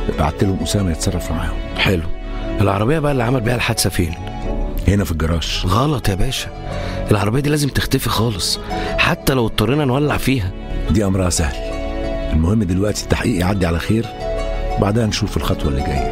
بعت لهم اسامه يتصرف معاهم حلو العربيه بقى اللي عمل بيها الحادثه فين هنا في الجراج غلط يا باشا العربيه دي لازم تختفي خالص حتى لو اضطرينا نولع فيها دي امرها سهل المهم دلوقتي التحقيق يعدي على خير بعدها نشوف الخطوه اللي جايه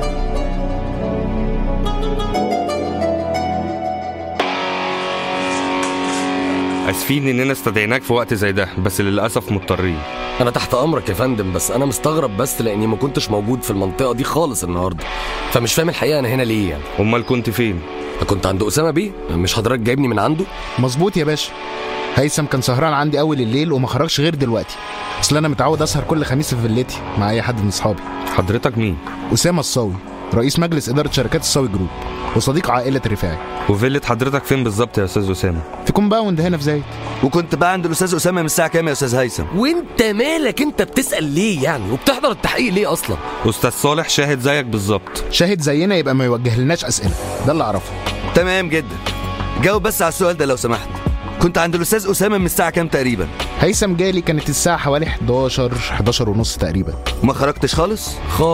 اسفين اننا استدعيناك في وقت زي ده بس للاسف مضطرين انا تحت امرك يا فندم بس انا مستغرب بس لاني ما كنتش موجود في المنطقه دي خالص النهارده فمش فاهم الحقيقه انا هنا ليه يعني امال كنت فين كنت عند اسامه بيه مش حضرتك جايبني من عنده مظبوط يا باشا هيثم كان سهران عندي اول الليل وما خرجش غير دلوقتي اصل انا متعود اسهر كل خميس في فيلتي مع اي حد من اصحابي حضرتك مين اسامه الصاوي رئيس مجلس اداره شركات الصاوي جروب وصديق عائله رفاعي وفيلة حضرتك فين بالظبط يا استاذ اسامه في كومباوند هنا في زايد وكنت بقى عند الاستاذ اسامه من الساعه كام يا استاذ هيثم وانت مالك انت بتسال ليه يعني وبتحضر التحقيق ليه اصلا استاذ صالح شاهد زيك بالظبط شاهد زينا يبقى ما يوجه لناش اسئله ده اللي اعرفه تمام جدا جاوب بس على السؤال ده لو سمحت كنت عند الاستاذ اسامه من الساعه كام تقريبا هيثم جالي كانت الساعه حوالي 11 11 ونص تقريبا وما خرجتش خالص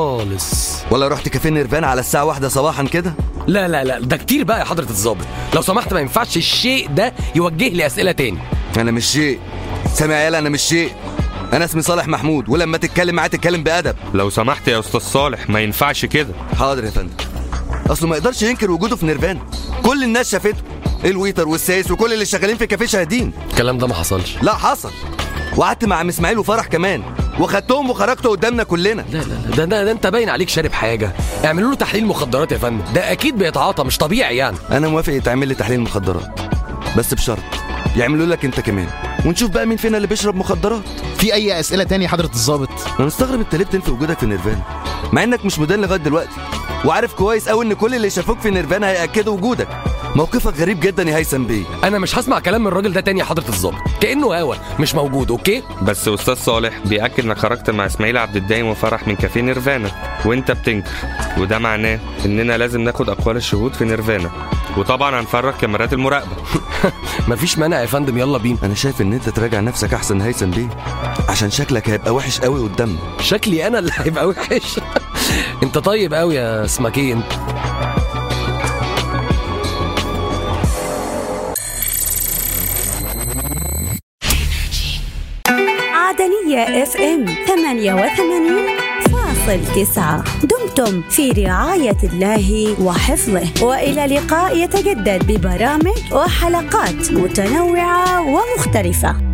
خالص ولا رحت كافيه نيرفانا على الساعه واحدة صباحا كده لا لا لا ده كتير بقى يا حضره الظابط لو سمحت ما ينفعش الشيء ده يوجه لي اسئله تاني انا مش شيء سامع يالا انا مش شيء انا اسمي صالح محمود ولما تتكلم معايا تتكلم بادب لو سمحت يا استاذ صالح ما ينفعش كده حاضر يا فندم اصله ما يقدرش ينكر وجوده في نيرفانا كل الناس شافته الويتر والسايس وكل اللي شغالين في كافيه شاهدين الكلام ده ما حصلش لا حصل وقعدت مع عم اسماعيل وفرح كمان وخدتهم وخرجتوا قدامنا كلنا لا لا لا ده, ده, ده انت باين عليك شارب حاجه اعملوا له تحليل مخدرات يا فندم ده اكيد بيتعاطى مش طبيعي يعني انا موافق يتعمل لي تحليل مخدرات بس بشرط يعملوا لك انت كمان ونشوف بقى مين فينا اللي بيشرب مخدرات في اي اسئله تاني يا حضره الظابط انا مستغرب انت ليه بتنفي وجودك في نيرفانا مع انك مش مدان لغايه دلوقتي وعارف كويس قوي ان كل اللي شافوك في نيرفانا هياكدوا وجودك موقفك غريب جدا يا هيثم بيه انا مش هسمع كلام من الراجل ده تاني يا حضره الظابط كانه هوا مش موجود اوكي بس استاذ صالح بياكد انك خرجت مع اسماعيل عبد الدايم وفرح من كافيه نيرفانا وانت بتنكر وده معناه اننا لازم ناخد اقوال الشهود في نيرفانا وطبعا هنفرغ كاميرات المراقبه مفيش مانع يا فندم يلا بينا انا شايف ان انت تراجع نفسك احسن هيثم بيه عشان شكلك هيبقى وحش قوي قدامنا شكلي انا اللي هيبقى وحش انت طيب قوي يا اسمك ايه انت عدنية اف ام 88 فاصل تسعة دمتم في رعاية الله وحفظه وإلى لقاء يتجدد ببرامج وحلقات متنوعة ومختلفة